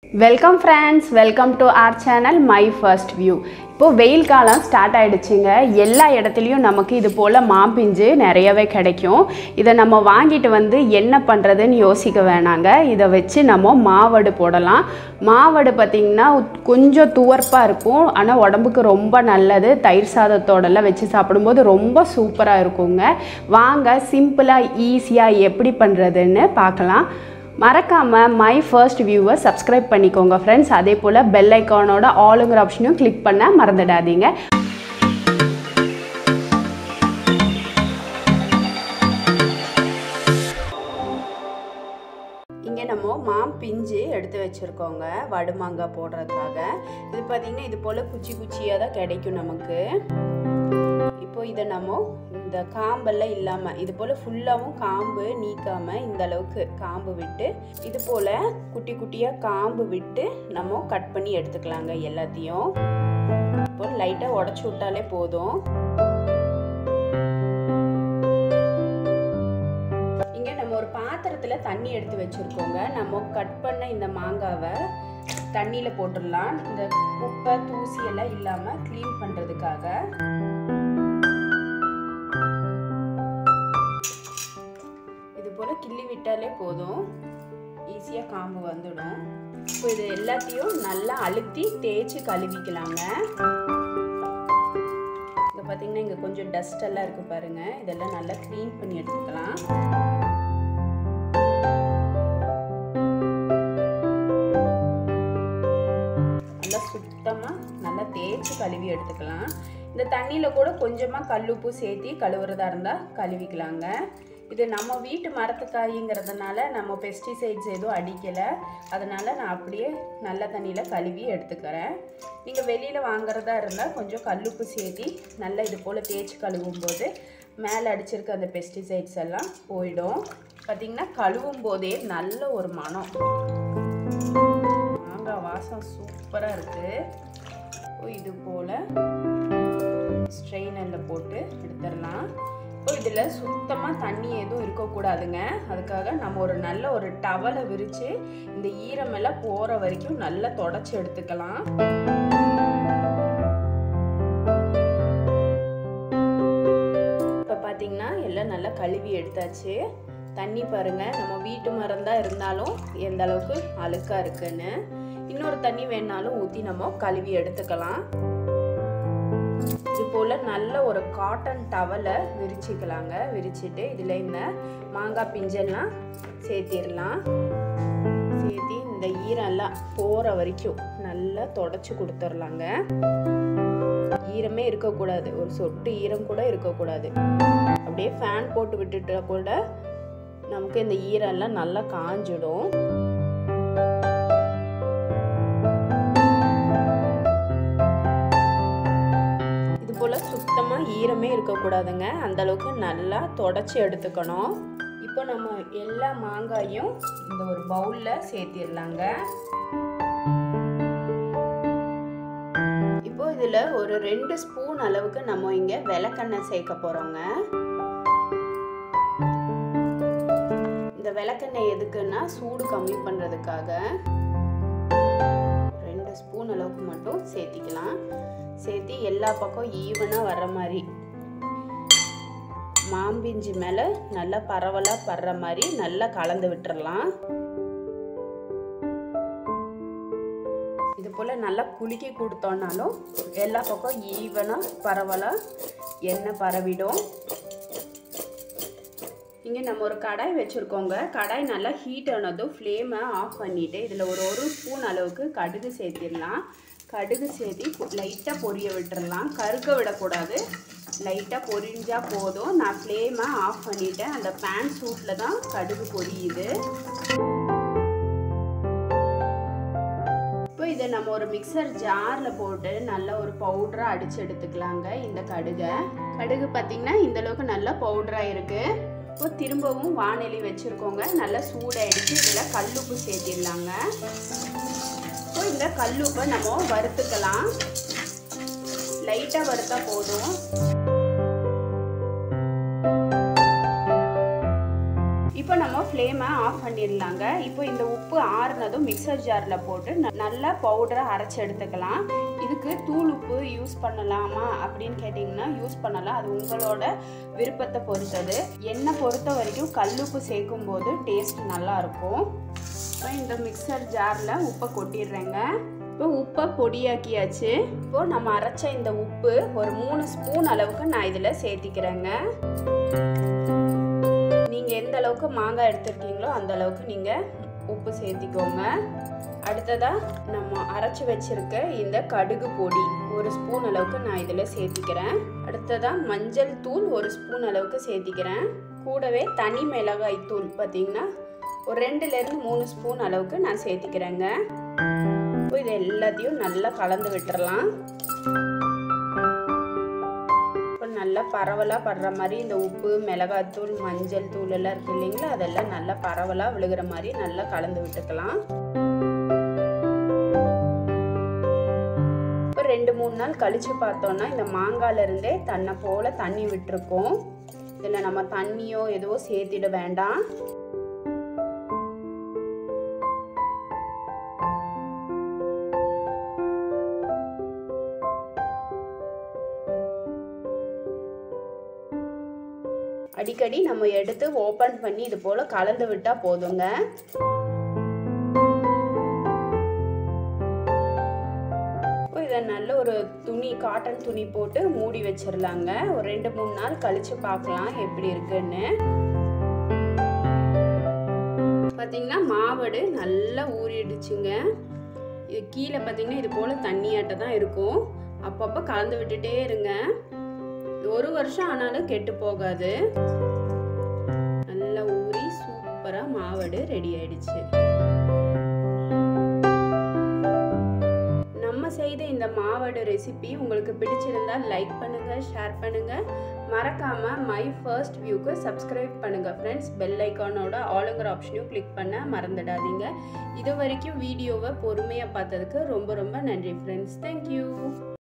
welcome friends welcome to our channel my first view இப்போது வெயில் காலம் ஸ்டார்ட் ஆயிடுச்சுங்க எல்லா இடத்துலையும் நமக்கு இது போல் மாம்பிஞ்சு நிறையவே கிடைக்கும் இதை நம்ம வாங்கிட்டு வந்து என்ன பண்ணுறதுன்னு யோசிக்க வேணாங்க இதை வச்சு நம்ம மாவடு போடலாம் மாவடு பார்த்திங்கன்னா கொஞ்சம் துவர்ப்பாக இருக்கும் ஆனால் உடம்புக்கு ரொம்ப நல்லது தயிர் சாதத்தோடலாம் வச்சு சாப்பிடும்போது ரொம்ப சூப்பராக இருக்குங்க வாங்க சிம்பிளாக ஈஸியாக எப்படி பண்ணுறதுன்னு பார்க்கலாம் மறக்காமல் மை ஃபர்ஸ்ட் வியூவை சப்ஸ்கிரைப் பண்ணிக்கோங்க ஃப்ரெண்ட்ஸ் அதே போல் பெல் ஐக்கானோட ஆளுங்கிற ஆப்ஷனையும் கிளிக் பண்ண மறந்துடாதீங்க இங்கே நம்ம மாம் பிஞ்சு எடுத்து வச்சுருக்கோங்க வடுமாங்காய் போடுறதுக்காக இது பார்த்திங்கன்னா இது போல் குச்சி குச்சியாக தான் கிடைக்கும் நமக்கு இப்போ இதை நம்ம இந்த காம்பெல்லாம் இல்லாமல் இது போல் ஃபுல்லாகவும் காம்பு நீக்காமல் இந்த அளவுக்கு காம்பு விட்டு இது போல் குட்டி குட்டியாக காம்பு விட்டு நம்ம கட் பண்ணி எடுத்துக்கலாங்க எல்லாத்தையும் இப்போ லைட்டாக உடச்சி விட்டாலே போதும் இங்கே நம்ம ஒரு பாத்திரத்தில் தண்ணி எடுத்து வச்சுருக்கோங்க நம்ம கட் பண்ண இந்த மாங்காவை தண்ணியில் போட்டுடலாம் இந்த குப்பை தூசி எல்லாம் இல்லாமல் க்ளீன் பண்ணுறதுக்காக இது போல் கிள்ளி விட்டாலே போதும் ஈஸியாக காம்பு வந்துடும் இப்போ இது எல்லாத்தையும் நல்லா அழுத்தி தேய்ச்சி கழுவிக்கலாங்க இங்கே பார்த்தீங்கன்னா இங்கே கொஞ்சம் டஸ்ட் எல்லாம் இருக்குது பாருங்கள் இதெல்லாம் நல்லா க்ளீன் பண்ணி எடுத்துக்கலாம் நல்லா சுத்தமாக நல்லா தேய்ச்சி கழுவி எடுத்துக்கலாம் இந்த தண்ணியில் கூட கொஞ்சமாக கல்லுப்பு சேர்த்தி கழுவுறதா இருந்தால் கழுவிக்கலாங்க இது நம்ம வீட்டு மரத்துக்காய்ங்கிறதுனால நம்ம பெஸ்டிசைட்ஸ் எதுவும் அடிக்கலை அதனால் நான் அப்படியே நல்ல தண்ணியில் கழுவி எடுத்துக்கிறேன் நீங்கள் வெளியில் வாங்குறதா இருந்தால் கொஞ்சம் கல்லுப்பு சேர்த்தி நல்லா இது போல் தேய்ச்சி கழுவும் போது மேலே அடிச்சிருக்க அந்த பெஸ்டிசைட்ஸ் எல்லாம் போயிடும் பார்த்திங்கன்னா கழுவும் போதே நல்ல ஒரு மனம் மாங்காய் வாசம் சூப்பராக இருக்குது இது போல் ஸ்ட்ரெயினரில் போட்டு எடுத்துடலாம் இப்போ இதில் சுத்தமாக தண்ணி எதுவும் இருக்கக்கூடாதுங்க அதுக்காக நம்ம ஒரு நல்ல ஒரு டவலை விரித்து இந்த ஈரமெல்லாம் போகிற வரைக்கும் நல்லா தொடச்சி எடுத்துக்கலாம் இப்போ பார்த்தீங்கன்னா எல்லாம் நல்லா கழுவி எடுத்தாச்சு தண்ணி பாருங்கள் நம்ம வீட்டு மரம் தான் இருந்தாலும் எந்த அளவுக்கு அழுக்காக இருக்குன்னு இன்னொரு தண்ணி வேணாலும் ஊற்றி நம்ம கழுவி எடுத்துக்கலாம் இது போல் நல்ல ஒரு காட்டன் டவலை விரிச்சிக்கலாங்க விரிச்சிட்டு இதில் இந்த மாங்காய் பிஞ்செல்லாம் சேர்த்திடலாம் சேர்த்தி இந்த ஈரம்லாம் போகிற வரைக்கும் நல்லா தொடச்சி கொடுத்துர்லாங்க ஈரமே இருக்கக்கூடாது ஒரு சொட்டு ஈரம் கூட இருக்கக்கூடாது அப்படியே ஃபேன் போட்டு விட்டுட்டா கூட நமக்கு இந்த ஈரம்லாம் நல்லா காஞ்சிடும் இது போல் சுத்தமாக ஈரமே இருக்கக்கூடாதுங்க அந்த அளவுக்கு நல்லா தொடச்சி எடுத்துக்கணும் இப்போ நம்ம எல்லா மாங்காயும் இந்த ஒரு பவுலில் சேர்த்திடலாங்க இப்போ இதில் ஒரு ரெண்டு ஸ்பூன் அளவுக்கு நம்ம இங்கே விளக்கெண்ணெய் சேர்க்க போகிறோங்க இந்த விளக்கெண்ணெய் எதுக்குன்னா சூடு கம்மி பண்ணுறதுக்காக ரெண்டு ஸ்பூன் அளவுக்கு மட்டும் சேர்த்திக்கலாம் சேர்த்து எல்லா பக்கம் ஈவனாக வர்ற மாதிரி மாம்பிஞ்சு மேலே நல்லா பரவலாக படுற மாதிரி நல்லா கலந்து விட்டுறலாம் இது போல் நல்லா குலுக்கி கொடுத்தோன்னாலும் எல்லா பக்கம் ஈவனாக பரவலாக எண்ணெய் பரவிடும் இங்கே நம்ம ஒரு கடாய் வச்சுருக்கோங்க கடாய் நல்லா ஹீட் ஆனதும் ஃப்ளேமை ஆஃப் பண்ணிவிட்டு இதில் ஒரு ஒரு ஸ்பூன் அளவுக்கு கடுகு சேர்த்திடலாம் கடுகு சேர்த்தி லைட்டாக பொரிய விட்டுறலாம் கருக்க விடக்கூடாது லைட்டாக பொரிஞ்சால் போதும் நான் ஃப்ளேமை ஆஃப் பண்ணிவிட்டேன் அந்த பேன் சூட்டில் தான் கடுகு பொரியுது இப்போ இதை நம்ம ஒரு மிக்சர் ஜாரில் போட்டு நல்ல ஒரு பவுடராக அடித்து எடுத்துக்கலாங்க இந்த கடுகை கடுகு பார்த்திங்கன்னா இந்தளவுக்கு நல்லா பவுடராக இருக்குது இப்போ திரும்பவும் வானொலி வச்சுருக்கோங்க நல்லா சூடாயிடுச்சு இதில் கல்லுப்பு சேர்த்திடலாங்க இப்போ இந்த கல்லுப்பை நம்ம வறுத்துக்கலாம் லைட்டாக வறுத்தா போதும் இப்போ நம்ம ஃப்ளே ஃப்ளேமை ஆஃப் பண்ணிடலாங்க இப்போ இந்த உப்பு ஆறுனதும் மிக்சர் ஜாரில் போட்டு ந- நல்லா பவுடரை அரைச்சி எடுத்துக்கலாம் இதுக்கு தூள் உப்பு யூஸ் பண்ணலாமா அப்படின்னு கேட்டிங்கன்னா யூஸ் பண்ணலாம் அது உங்களோட விருப்பத்தை பொறுத்தது என்னை பொறுத்த வரைக்கும் கல்லுப்பு சேர்க்கும் போது டேஸ்ட் நல்லா இருக்கும் இப்போ இந்த மிக்சர் ஜாரில் உப்பை கொட்டிடுறேங்க இப்போ உப்பை பொடியாக்கியாச்சு இப்போ நம்ம அரைச்ச இந்த உப்பு ஒரு மூணு ஸ்பூன் அளவுக்கு நான் இதில் சேர்த்திக்கிறேங்க நீங்கள் எந்த அளவுக்கு மாங்காய் எடுத்திருக்கீங்களோ அந்த அளவுக்கு நீங்கள் உப்பு சேர்த்திக்கோங்க அடுத்ததாக நம்ம அரைச்சி வச்சிருக்க இந்த கடுகு பொடி ஒரு ஸ்பூன் அளவுக்கு நான் இதில் சேர்த்திக்கிறேன் அடுத்ததாக மஞ்சள் தூள் ஒரு ஸ்பூன் அளவுக்கு சேர்த்திக்கிறேன் கூடவே தனி மிளகாய் தூள் பார்த்தீங்கன்னா ஒரு ரெண்டுலேருந்து மூணு ஸ்பூன் அளவுக்கு நான் சேர்த்திக்கிறேங்க இப்போ இது எல்லாத்தையும் நல்லா கலந்து விட்டுறலாம் இப்போ நல்லா பரவலாக படுற மாதிரி இந்த உப்பு மிளகாத்தூள் மஞ்சள் தூள் எல்லாம் இருக்கு இல்லைங்களா அதெல்லாம் நல்லா பரவலாக விழுகிற மாதிரி நல்லா கலந்து விட்டுக்கலாம் இப்போ ரெண்டு மூணு நாள் கழிச்சு பார்த்தோன்னா இந்த மாங்கால இருந்தே தன்னை போல தண்ணி விட்டுருக்கோம் இதில் நம்ம தண்ணியோ எதுவோ சேர்த்திட வேண்டாம் அடிக்கடி நம்ம எடுத்து ஓப்பன் பண்ணி இது போல் கலந்து விட்டால் போதுங்க இப்போ இதை நல்ல ஒரு துணி காட்டன் துணி போட்டு மூடி வச்சிடலாங்க ஒரு ரெண்டு மூணு நாள் கழிச்சு பார்க்கலாம் எப்படி இருக்குன்னு பார்த்தீங்கன்னா மாவடு நல்லா ஊறிடுச்சுங்க இது கீழே பார்த்தீங்கன்னா இது போல் தண்ணியாட்ட தான் இருக்கும் அப்பப்போ கலந்து விட்டுட்டே இருங்க இது ஒரு வருஷம் ஆனாலும் கெட்டு போகாது நல்லா ஊறி சூப்பராக மாவடு ரெடி ஆயிடுச்சு நம்ம செய்த இந்த மாவடு ரெசிபி உங்களுக்கு பிடிச்சிருந்தா லைக் பண்ணுங்க ஷேர் பண்ணுங்க மறக்காம மை ஃபர்ஸ்ட் வியூக்கு சப்ஸ்கிரைப் பண்ணுங்க ஃப்ரெண்ட்ஸ் பெல் ஐக்கானோட ஆளுங்கிற ஆப்ஷனையும் கிளிக் பண்ண மறந்துடாதீங்க இது வரைக்கும் வீடியோவை பொறுமையாக பார்த்ததுக்கு ரொம்ப ரொம்ப நன்றி ஃப்ரெண்ட்ஸ் தேங்க்யூ